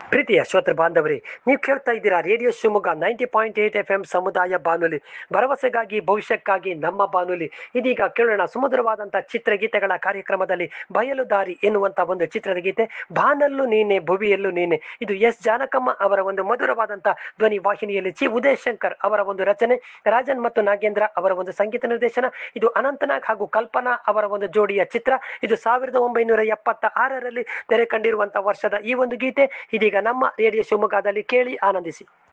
ಪ್ರೀತಿಯ ಶ್ರೋತೃ ಬಾಂಧವರೇ ನೀವು ಕೇಳ್ತಾ ಇದ್ದೀರಾ radio Shivamogga ninety point eight F M ಸಮುದಾಯ ಬಾನುಲಿ ಭರವಸೆಗಾಗಿ ಭವಿಷ್ಯಕ್ಕಾಗಿ ನಮ್ಮ ಬಾನುಲಿ ಇದೀಗ ಕೇಳೋಣ ಸುಮಧುರವಾದಂಥ ಚಿತ್ರಗೀತೆಗಳ ಕಾರ್ಯಕ್ರಮದಲ್ಲಿ ಬಯಲು ದಾರಿ ಎನ್ನುವಂಥ ಒಂದು ಚಿತ್ರದ ಗೀತೆ ಬಾನಲ್ಲು ನೀನೆ ಭುವಿಯಲ್ಲೂ ನೀನೆ ಇದು ಎಸ್ ಜಾನಕಮ್ಮ ಅವರ ಒಂದು ಮಧುರವಾದಂಥ ಧ್ವನಿ ವಾಹಿನಿಯಲ್ಲಿ ಚಿ ಉದಯ್ ಶಂಕರ್ ಅವರ ಒಂದು ರಚನೆ ರಾಜನ್ ಮತ್ತು ನಾಗೇಂದ್ರ ಅವರ ಒಂದು ಸಂಗೀತ ನಿರ್ದೇಶನ ಇದು ಅನಂತನಾಗ್ ಹಾಗೂ ಕಲ್ಪನಾ ಅವರ ಒಂದು ಜೋಡಿಯ ಚಿತ್ರ ಇದು ಸಾವಿರದ ಒಂಬೈನೂರ ಎಪ್ಪತ್ತ ಆರರಲ್ಲಿ ತೆರೆ ಕಂಡಿರುವಂತಹ ವರ್ಷದ ಈ ಒಂದು ಗೀತೆ ಇದೀಗ ನಮ್ಮ ರೇಡಿಯೋ ಶಿವಮೊಗ್ಗದಲ್ಲಿ ಕೇಳಿ ಆನಂದಿಸಿ